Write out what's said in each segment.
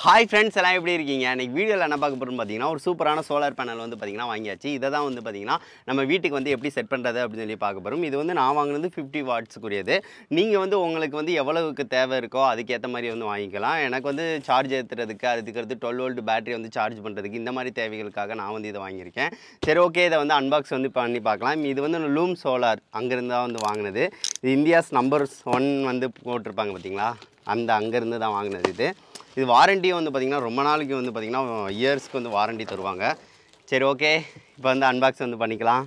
hi friends எல்லாம் எப்படி இருக்கீங்க இன்னைக்கு வீடியோவில் என்ன பார்க்க போகிறோம்னு பார்த்தீங்கன்னா ஒரு சூப்பரான சோலார் பேனல் வந்து பார்த்தீங்கன்னா வாங்கியாச்சு இதை தான் வந்து பார்த்தீங்கன்னா நம்ம வீட்டுக்கு வந்து எப்படி செட் பண்ணுறது அப்படின்னு சொல்லி பார்க்க போகிறோம் இது வந்து நான் வாங்கினது ஃபிஃப்டி வாட்ஸுக்குரியது நீங்கள் வந்து உங்களுக்கு வந்து எவ்வளவுக்கு தேவை இருக்கோ அதுக்கேற்ற மாதிரி வந்து வாங்கிக்கலாம் எனக்கு வந்து சார்ஜ் ஏற்றுறதுக்கு அதுக்கடுத்து டுவெல் வோல்ட் பேட்டரி வந்து சார்ஜ் பண்ணுறதுக்கு இந்த மாதிரி தேவைகளுக்காக நான் வந்து இதை வாங்கியிருக்கேன் சரி ஓகே இதை வந்து அன்பாக்ஸ் வந்து பண்ணி பார்க்கலாம் இது வந்து லூம் சோலார் அங்கேருந்து தான் வந்து வாங்கினது இது இந்தியாஸ் நம்பர் ஒன் வந்து போட்டிருப்பாங்க பார்த்தீங்களா அந்த அங்கேருந்து தான் வாங்கினது இது இது வாரண்டியும் வந்து பார்த்திங்கன்னா ரொம்ப நாளைக்கு வந்து பார்த்திங்கன்னா இயர்ஸ்க்கு வந்து வாரண்டி தருவாங்க சரி ஓகே இப்போ வந்து அன்பாக்ஸ் வந்து பண்ணிக்கலாம்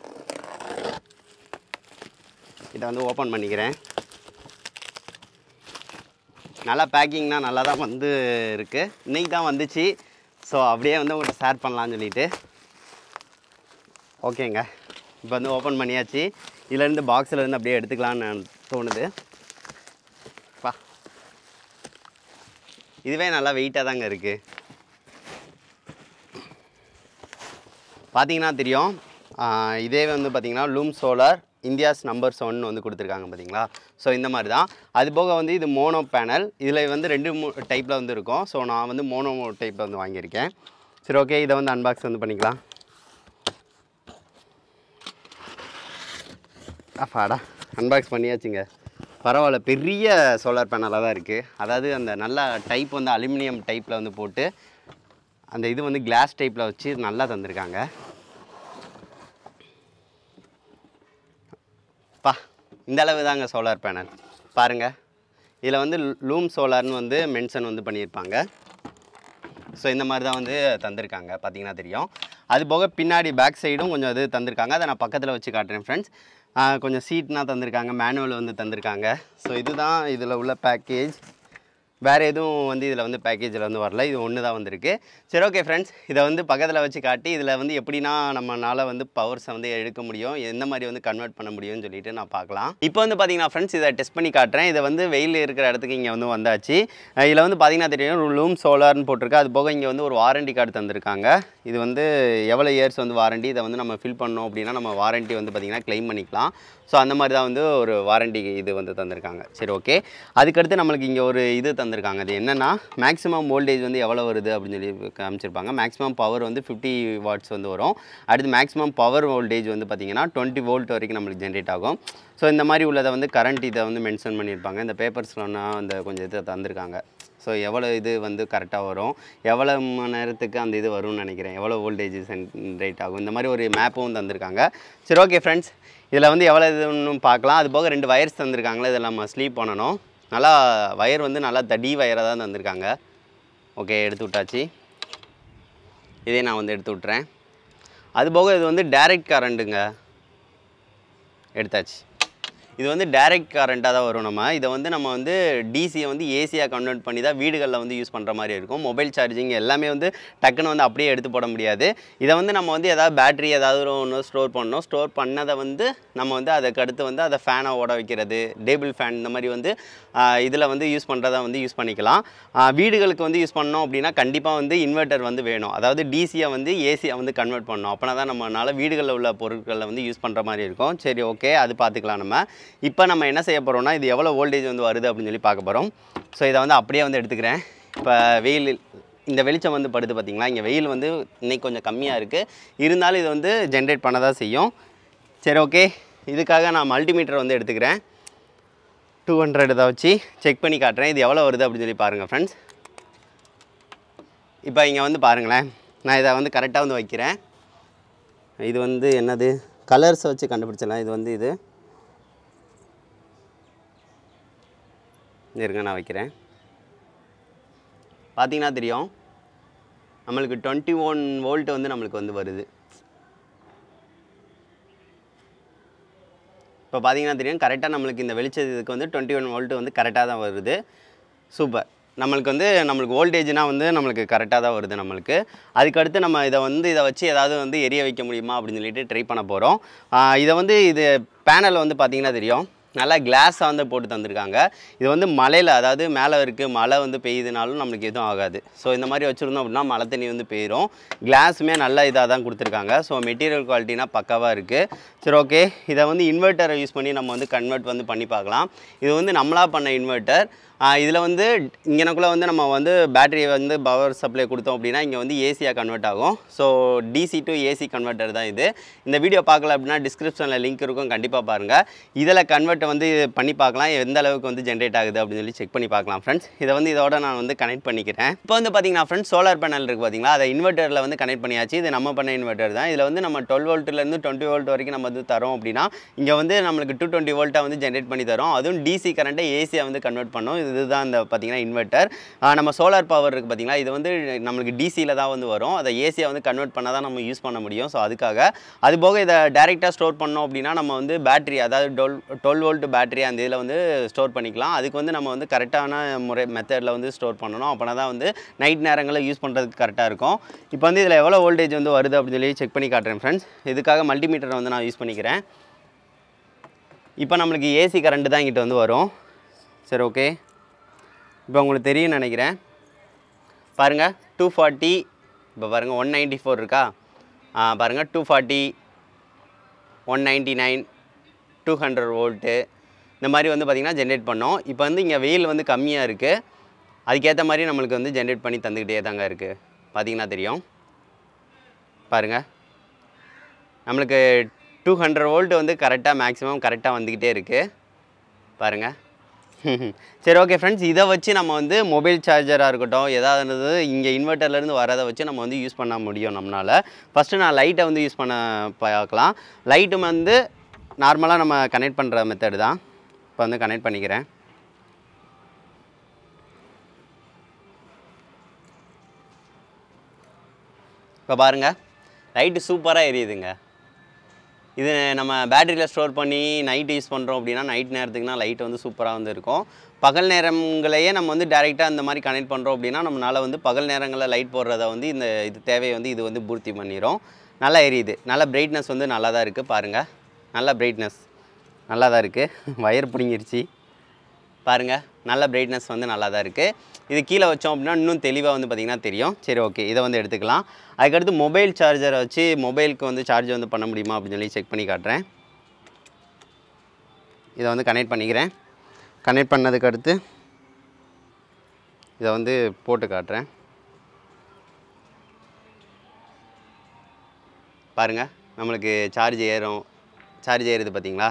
இதை வந்து ஓப்பன் பண்ணிக்கிறேன் நல்லா பேக்கிங்னா நல்லா தான் வந்து இருக்குது இன்றைக்கி தான் வந்துச்சு ஸோ அப்படியே வந்து உங்கள்கிட்ட ஷேர் பண்ணலான்னு சொல்லிட்டு ஓகேங்க இப்போ வந்து ஓப்பன் பண்ணியாச்சு இதுலேருந்து பாக்ஸில் இருந்து அப்படியே எடுத்துக்கலான்னு தோணுது பா இதுவே நல்லா வெயிட்டாக தாங்க இருக்குது பார்த்தீங்கன்னா தெரியும் ஆஹ் இதே வந்து பார்த்தீங்கன்னா Loom solar India's numbers one வந்து கொடுத்துருக்காங்க பார்த்தீங்களா ஸோ இந்த மாதிரி தான் அது போக வந்து இது மோனோ பேனல் இதில் வந்து ரெண்டு மூ டைப்பில் வந்து இருக்கும் ஸோ நான் வந்து மோனோ டைப்பில் வந்து வாங்கியிருக்கேன் சரி ஓகே இதை வந்து அன்பாக்ஸ் வந்து பண்ணிக்கலாம் அப்பாடா அன்பாக்ஸ் பண்ணியாச்சுங்க பரவாயில்ல பெரிய சோலார் பேனலாக தான் இருக்குது அதாவது அந்த நல்ல டைப் வந்து அலுமினியம் டைப்பில் வந்து போட்டு அந்த இது வந்து கிளாஸ் டைப்பில் வச்சு நல்லா தந்திருக்காங்க பா இந்த அளவு தாங்க சோலார் பேனல் பாருங்கள் இதில் வந்து லூம் சோலார்னு வந்து மென்ஷன் வந்து பண்ணியிருப்பாங்க ஸோ இந்த மாதிரி தான் வந்து தந்திருக்காங்க பார்த்தீங்கன்னா தெரியும் அது போக பின்னாடி பேக் சைடும் கொஞ்சம் இது தந்திருக்காங்க அதை நான் பக்கத்தில் வச்சு காட்டுறேன் ஃப்ரெண்ட்ஸ் கொஞ்சம் சீட்னா தந்திருக்காங்க மேனுவல் வந்து தந்திருக்காங்க ஸோ இதுதான் இதில் உள்ள பேக்கேஜ் வேறு எதுவும் வந்து இதில் வந்து பேக்கேஜில் வந்து வரல இது ஒன்று தான் வந்திருக்கு சரி ஓகே ஃப்ரெண்ட்ஸ் இதை வந்து பக்கத்தில் வச்சு காட்டி இதில் வந்து எப்படின்னா நம்மளால் வந்து பவர்ஸை வந்து எடுக்க முடியும் எந்த மாதிரி வந்து கன்வெர்ட் பண்ண முடியும்னு சொல்லிட்டு நான் பார்க்கலாம் இப்போ வந்து பார்த்தீங்கன்னா ஃப்ரெண்ட்ஸ் இதை டெஸ்ட் பண்ணி காட்டுறேன் இதை வந்து வெயில் இருக்கிற இடத்துக்கு இங்கே வந்து வந்தாச்சு அஹ் இதில் வந்து பார்த்தீங்கன்னா தெரியும் லூம் சோலார்னு போட்டிருக்கு அது போக இங்கே வந்து ஒரு வாரண்டி கார்டு தந்திருக்காங்க இது வந்து எவ்வளோ இயர்ஸ் வந்து வாரண்டி இதை வந்து நம்ம ஃபில் பண்ணோம் அப்படின்னா நம்ம வாரண்டி வந்து பார்த்திங்கன்னா க்ளைம் பண்ணிக்கலாம் ஸோ அந்த மாதிரி தான் வந்து ஒரு வாரண்டி இது வந்து தந்திருக்காங்க சரி ஓகே அதுக்கடுத்து நம்மளுக்கு இங்கே ஒரு இது தந்திருக்காங்க அது என்னென்னா மேக்ஸிமம் வோல்டேஜ் வந்து எவ்வளோ வருது அப்படின்னு சொல்லி காமிச்சிருப்பாங்க மேக்ஸிமம் பவர் வந்து ஃபிஃப்டி வாட்ஸ் வந்து வரும் அடுத்து மேக்ஸிமம் பவர் வோல்டேஜ் வந்து பார்த்திங்கன்னா டுவெண்ட்டி வோல்ட் வரைக்கும் நம்மளுக்கு ஜென்ரேட் ஆகும் ஸோ இந்த மாதிரி உள்ளதை வந்து கரண்ட் இதை வந்து மென்ஷன் பண்ணியிருப்பாங்க இந்த பேப்பர்ஸ்லாம் அந்த கொஞ்சம் இது தந்திருக்காங்க ஸோ எவ்வளோ இது வந்து கரெக்டாக வரும் எவ்வளோ மணி நேரத்துக்கு அந்த இது வரும்னு நினைக்கிறேன் எவ்வளோ வோல்டேஜ் ஜென்ரேட் ஆகும் இந்த மாதிரி ஒரு மேப்பும் தந்திருக்காங்க சரி ஓகே ஃப்ரெண்ட்ஸ் இதில் வந்து எவ்வளோ இதுன்னு பார்க்கலாம் அது போக ரெண்டு வயர்ஸ் தந்திருக்காங்களே இதில் நம்ம ஸ்லீப் பண்ணணும் நல்லா வயர் வந்து நல்லா தடி வயராக தான் தந்திருக்காங்க ஓகே எடுத்து விட்டாச்சு இதே நான் வந்து எடுத்து விட்றேன் அது போக இது வந்து டைரக்ட் கரண்ட்டுங்க எடுத்தாச்சு இது வந்து டைரக்ட் கரண்ட்டாக தான் வரும் நம்ம இதை வந்து நம்ம வந்து டிசியை வந்து ஏசியாக கன்வெர்ட் பண்ணி தான் வீடுகளில் வந்து யூஸ் பண்ணுற மாதிரி இருக்கும் மொபைல் சார்ஜிங் எல்லாமே வந்து டக்குன்னு வந்து அப்படியே எடுத்து போட முடியாது இதை வந்து நம்ம வந்து ஏதாவது பேட்டரி ஏதாவது ஒன்று ஸ்டோர் பண்ணணும் ஸ்டோர் பண்ணதை வந்து நம்ம வந்து அதுக்கு அடுத்து வந்து அதை ஃபேனை ஓட வைக்கிறது டேபிள் ஃபேன் இந்த மாதிரி வந்து இதில் வந்து யூஸ் பண்ணுறத வந்து யூஸ் பண்ணிக்கலாம் ஆஹ் வீடுகளுக்கு வந்து யூஸ் பண்ணோம் அப்படின்னா கண்டிப்பாக வந்து இன்வெர்ட்டர் வந்து வேணும் அதாவது டிசியை வந்து ஏசியை வந்து கன்வெர்ட் பண்ணணும் அப்போனா தான் நம்மளால் வீடுகளில் உள்ள பொருட்களை வந்து யூஸ் பண்ணுற மாதிரி இருக்கும் சரி ஓகே அது பார்த்துக்கலாம் நம்ம இப்போ நம்ம என்ன செய்ய போகிறோம்னா இது எவ்வளோ வோல்டேஜ் வந்து வருது அப்படின்னு சொல்லி பார்க்க போகிறோம் ஸோ இதை வந்து அப்படியே வந்து எடுத்துக்கிறேன் இப்போ வெயில் இந்த வெளிச்சம் வந்து படுது பார்த்தீங்களா இங்கே வெயில் வந்து இன்னைக்கு கொஞ்சம் கம்மியாக இருக்குது இருந்தாலும் இது வந்து ஜென்ரேட் பண்ண தான் செய்யும் சரி ஓகே இதுக்காக நான் மல்டிமீட்டர் வந்து எடுத்துக்கிறேன் டூ ஹண்ட்ரட் இதை வச்சு செக் பண்ணி காட்டுறேன் இது எவ்வளோ வருது அப்படின்னு சொல்லி பாருங்கள் ஃப்ரெண்ட்ஸ் இப்போ இங்கே வந்து பாருங்களேன் நான் இதை வந்து கரெக்டாக வந்து வைக்கிறேன் இது வந்து என்னது கலர்ஸ் வச்சு கண்டுபிடிச்சிடலாம் இது வந்து இது இருங்க நான் வைக்கிறேன் பார்த்தீங்கன்னா தெரியும் நம்மளுக்கு டுவெண்ட்டி ஒன் வோல்ட் வந்து நம்மளுக்கு வந்து வருது இப்போ பார்த்தீங்கன்னா தெரியும் கரெக்டாக நம்மளுக்கு இந்த வெளிச்சத்துக்கு வந்து டுவெண்ட்டி ஒன் வோல்ட் வந்து கரெக்டாக தான் வருது சூப்பர் நம்மளுக்கு வந்து நம்மளுக்கு வோல்டேஜ்னால் வந்து நம்மளுக்கு கரெக்டாக தான் வருது நம்மளுக்கு அதுக்கடுத்து நம்ம இதை வந்து இதை வச்சு ஏதாவது வந்து எரிய வைக்க முடியுமா அப்படின்னு சொல்லிட்டு ட்ரை பண்ண போகிறோம் இதை வந்து இது பேனல் வந்து பார்த்தீங்கன்னா தெரியும் நல்லா கிளாஸாக வந்து போட்டு தந்திருக்காங்க இது வந்து மலையில் அதாவது மேலே இருக்குது மழை வந்து பெய்யுதுனாலும் நம்மளுக்கு எதுவும் ஆகாது ஸோ இந்த மாதிரி வச்சுருந்தோம் அப்படின்னா மழை தண்ணி வந்து பெய்யும் கிளாஸுமே நல்ல இதாக தான் கொடுத்துருக்காங்க ஸோ மெட்டீரியல் குவாலிட்டினா பக்காவாக இருக்குது சரி ஓகே இதை வந்து இன்வெர்ட்டரை யூஸ் பண்ணி நம்ம வந்து கன்வெர்ட் வந்து பண்ணி பார்க்கலாம் இது வந்து நம்மளாக பண்ண இன்வெர்ட்டர் இதில் வந்து இங்கனக்குள்ளே வந்து நம்ம வந்து பேட்டரி வந்து பவர் சப்ளை கொடுத்தோம் அப்படின்னா இங்கே வந்து ஏசியாக கன்வெர்ட் ஆகும் so DC to AC converter தான் இது இந்த வீடியோ பார்க்கல அப்படின்னா டிஸ்கிரிப்ஷனில் லிங்க் இருக்கும் கண்டிப்பாக பாருங்கள் இதில் கன்வெர்ட் வந்து பண்ணி பார்க்கலாம் எந்த அளவுக்கு வந்து ஜென்ரேட் ஆகுது அப்படின்னு சொல்லி செக் பண்ணி பார்க்கலாம் ஃப்ரெண்ட்ஸ் இதை வந்து இதோட நான் வந்து கனெக்ட் பண்ணிக்கிறேன் இப்போ வந்து பார்த்தீங்கன்னா ஃப்ரெண்ட்ஸ் சோலார் பேனல் இருக்குது பார்த்தீங்களா அதை இன்வெர்ட்டரில் வந்து கனெக்ட் பண்ணியாச்சு இது நம்ம பண்ண இன்வெர்ட்டர் தான் இதில் வந்து நம்ம டுவெல் வோல்ட்லேருந்து டுவெண்ட்டி வோல்ட் வரைக்கும் நம்ம வந்து தரோம் அப்படின்னா இங்கே வந்து நம்மளுக்கு டூ டுவெண்ட்டி வோல்ட்டாக வந்து ஜென்ரேட் பண்ணி தரோம் அதுவும் டிசி கரண்ட்டை ஏசியாக வந்து கன்வெர்ட் பண்ணும் இதுதான் இந்த பார்த்தீங்கன்னா இன்வெர்ட்டர் நம்ம சோலார் பவர் இருக்குது பார்த்தீங்களா இது வந்து நம்மளுக்கு டிசியில் தான் வந்து வரும் அதை ஏசியாக வந்து கன்வெர்ட் பண்ணால் தான் நம்ம யூஸ் பண்ண முடியும் ஸோ அதுக்காக அது போக இதை டேரெக்டாக ஸ்டோர் பண்ணோம் அப்படின்னா நம்ம வந்து பேட்டரி அதாவது டுவெல் டுவெல் வோல்ட் பேட்டரி அந்த இதில் வந்து ஸ்டோர் பண்ணிக்கலாம் அதுக்கு வந்து நம்ம வந்து கரெக்டான முறை மெத்தடில் வந்து ஸ்டோர் பண்ணணும் அப்போனா தான் வந்து நைட் நேரங்களில் யூஸ் பண்ணுறதுக்கு கரெக்டாக இருக்கும் இப்போ வந்து இதில் எவ்வளோ வோல்டேஜ் வந்து வருது அப்படின்னு சொல்லி செக் பண்ணி காட்டுறேன் ஃப்ரெண்ட்ஸ் இதுக்காக மல்டிமீட்டரை வந்து நான் யூஸ் பண்ணிக்கிறேன் இப்போ நம்மளுக்கு ஏசி கரண்ட் தான் இங்கிட்ட வந்து வரும் சரி ஓகே இப்போ உங்களுக்கு தெரியும்னு நினைக்கிறேன் பாருங்கள் டூ ஃபார்ட்டி இப்போ பாருங்கள் ஒன் நைன்ட்டி ஃபோர் இருக்கா ஆ, பாருங்கள் two forty one ninety nine two hundred volt இந்த மாதிரி வந்து பார்த்திங்கன்னா ஜென்ரேட் பண்ணோம் இப்போ வந்து இங்கே வெயில் வந்து கம்மியாக இருக்குது அதுக்கேற்ற மாதிரி நம்மளுக்கு வந்து ஜென்ரேட் பண்ணி தந்துக்கிட்டே தாங்க இருக்குது பார்த்தீங்கன்னா தெரியும் பாருங்கள் நம்மளுக்கு டூ ஹண்ட்ரட் வோல்ட் வந்து கரெக்டாக மேக்ஸிமம் கரெக்டாக வந்துக்கிட்டே இருக்குது பாருங்கள் சரி ஓகே ஃப்ரெண்ட்ஸ் இதை வச்சு நம்ம வந்து மொபைல் சார்ஜராக இருக்கட்டும் ஏதாவது இங்கே இன்வெர்ட்டர்லேருந்து வரதை வச்சு நம்ம வந்து யூஸ் பண்ண முடியும் நம்மளால் ஃபஸ்ட்டு நான் லைட்டை வந்து யூஸ் பண்ண பார்க்கலாம் லைட்டு வந்து நார்மலாக நம்ம கனெக்ட் பண்ணுற மெத்தடு தான் இப்போ வந்து கனெக்ட் பண்ணிக்கிறேன் இப்போ பாருங்கள் லைட்டு சூப்பராக எரியுதுங்க இது நம்ம பேட்டரியில் ஸ்டோர் பண்ணி நைட் யூஸ் பண்ணுறோம் அப்படின்னா நைட் நேரத்துக்குனா லைட் வந்து சூப்பராக வந்து இருக்கும் பகல் நேரங்களையே நம்ம வந்து டேரெக்டாக இந்த மாதிரி கனெக்ட் பண்ணுறோம் அப்படின்னா நம்மளால் வந்து பகல் நேரங்களில் லைட் போடுறத வந்து இந்த இது தேவையை வந்து இது வந்து பூர்த்தி பண்ணிடும் நல்லா எரியுது நல்ல பிரைட்னஸ் வந்து நல்லா தான் இருக்குது பாருங்கள் நல்ல பிரைட்னஸ் நல்லா தான் இருக்குது வயர் பிடுங்கிருச்சு பாருங்கள் நல்ல பிரைட்னஸ் வந்து நல்லா தான் இருக்குது இது கீழே வச்சோம் அப்படின்னா இன்னும் தெளிவாக வந்து பார்த்திங்கன்னா தெரியும் சரி ஓகே இதை வந்து எடுத்துக்கலாம் அதுக்கடுத்து மொபைல் சார்ஜரை வச்சு மொபைலுக்கு வந்து சார்ஜ் வந்து பண்ண முடியுமா அப்படின்னு சொல்லி செக் பண்ணி காட்டுறேன் இதை வந்து கனெக்ட் பண்ணிக்கிறேன் கனெக்ட் பண்ணதுக்கு அடுத்து இதை வந்து போட்டு காட்டுறேன் பாருங்கள் நம்மளுக்கு சார்ஜ் ஏறும் சார்ஜ் ஏறுது பார்த்தீங்களா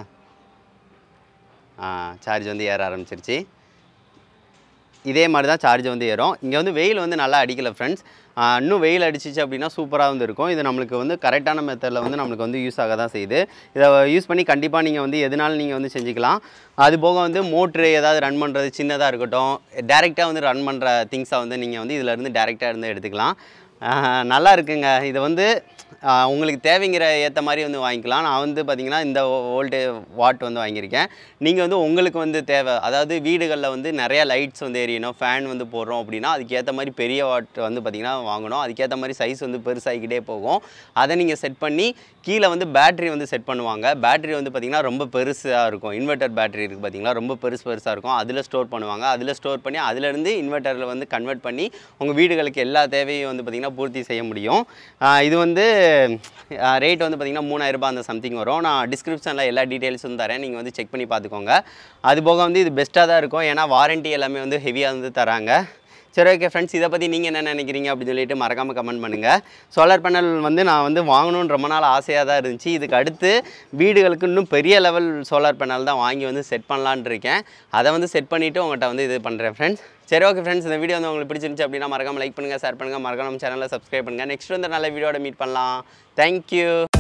சார்ஜ் வந்து ஏற ஆரம்பிச்சிருச்சு இதே மாதிரி தான் சார்ஜ் வந்து ஏறும் இங்கே வந்து வெயில் வந்து நல்லா அடிக்கல ஃப்ரெண்ட்ஸ் இன்னும் வெயில் அடிச்சிச்சு அப்படின்னா சூப்பராக வந்து இருக்கும் இது நம்மளுக்கு வந்து கரெக்டான மெத்தடில் வந்து நம்மளுக்கு வந்து யூஸ் ஆக தான் செய்யுது இதை யூஸ் பண்ணி கண்டிப்பாக நீங்கள் வந்து எதுனாலும் நீங்கள் வந்து செஞ்சுக்கலாம் அது போக வந்து மோட்ரு ஏதாவது ரன் பண்ணுறது சின்னதாக இருக்கட்டும் டேரெக்டாக வந்து ரன் பண்ணுற திங்ஸை வந்து நீங்கள் வந்து இதில் இருந்து டேரெக்டாக இருந்து எடுத்துக்கலாம் ஆஹ் நல்லா இருக்குங்க இது வந்து ஆஹ் உங்களுக்கு தேவைங்கிற ஏற்ற மாதிரி வந்து வாங்கிக்கலாம் நான் வந்து பார்த்திங்கன்னா இந்த வோல்டே வாட் வந்து வாங்கியிருக்கேன் நீங்கள் வந்து உங்களுக்கு வந்து தேவை அதாவது வீடுகளில் வந்து நிறைய லைட்ஸ் வந்து எரியணும் ஃபேன் வந்து போடுறோம் அப்படின்னா அதுக்கேற்ற மாதிரி பெரிய வாட் வந்து பார்த்திங்கன்னா வாங்கணும் அதுக்கேற்ற மாதிரி சைஸ் வந்து பெருசாகிக்கிட்டே போகும் அதை நீங்கள் செட் பண்ணி கீழே வந்து பேட்டரி வந்து செட் பண்ணுவாங்க பேட்டரி வந்து பார்த்திங்கன்னா ரொம்ப பெருசாக இருக்கும் இன்வெர்ட்டர் பேட்டரி இருக்குது பார்த்தீங்களா ரொம்ப பெருசு பெருசாக இருக்கும் அதில் ஸ்டோர் பண்ணுவாங்க அதில் ஸ்டோர் பண்ணி அதுலேருந்து இன்வெர்ட்டரில் வந்து கன்வெர்ட் பண்ணி உங்கள் வீடுகளுக்கு எல்லா தேவையும் வந்து பார்த்திங்கன்னா பூர்த்தி செய்ய முடியும் ஆஹ் இது வந்து ரேட் வந்து பார்த்திங்கன்னா மூணாயிரம் ரூபாய் அந்த சம்திங் வரும் நான் டிஸ்கிரிப்ஷனில் எல்லா டீட்டெயில்ஸும் தரேன் நீங்கள் வந்து செக் பண்ணி பார்த்துக்கோங்க அது போக வந்து இது பெஸ்ட்டாக தான் இருக்கும் ஏன்னா வாரண்ட்டி எல்லாமே வந்து ஹெவியாக வந்து தராங்க சரி ஓகே ஃப்ரெண்ட்ஸ் இதை பற்றி நீங்கள் என்ன நினைக்கிறீங்க அப்படின்னு சொல்லிட்டு மறக்காமல் கமெண்ட் பண்ணுங்கள் சோலார் பேனல் வந்து நான் வந்து வாங்கணும்னு ரொம்ப நாள் ஆசையாக தான் இருந்துச்சு இதுக்கு அடுத்து வீடுகளுக்கு இன்னும் பெரிய லெவல் சோலார் பேனல் தான் வாங்கி வந்து செட் பண்ணலான்னு இருக்கேன் அதை வந்து செட் பண்ணிவிட்டு உங்கள்கிட்ட வந்து இது பண்ணுறேன் ஃப்ரெண்ட்ஸ் சரி ஓகே ஃப்ரெண்ட்ஸ் இந்த வீடியோ வந்து உங்களுக்கு பிடிச்சிருந்துச்சு அப்படின்னா மறக்காம லைக் பண்ணுங்கள் ஷேர் பண்ணுங்கள் மறக்காம நம்ம சேனலை சப்ஸ்கிரைப் பண்ணுங்கள் நெக்ஸ்ட் வந்து நல்ல வீடியோட மீட் பண்ணலாம் தேங்க்யூ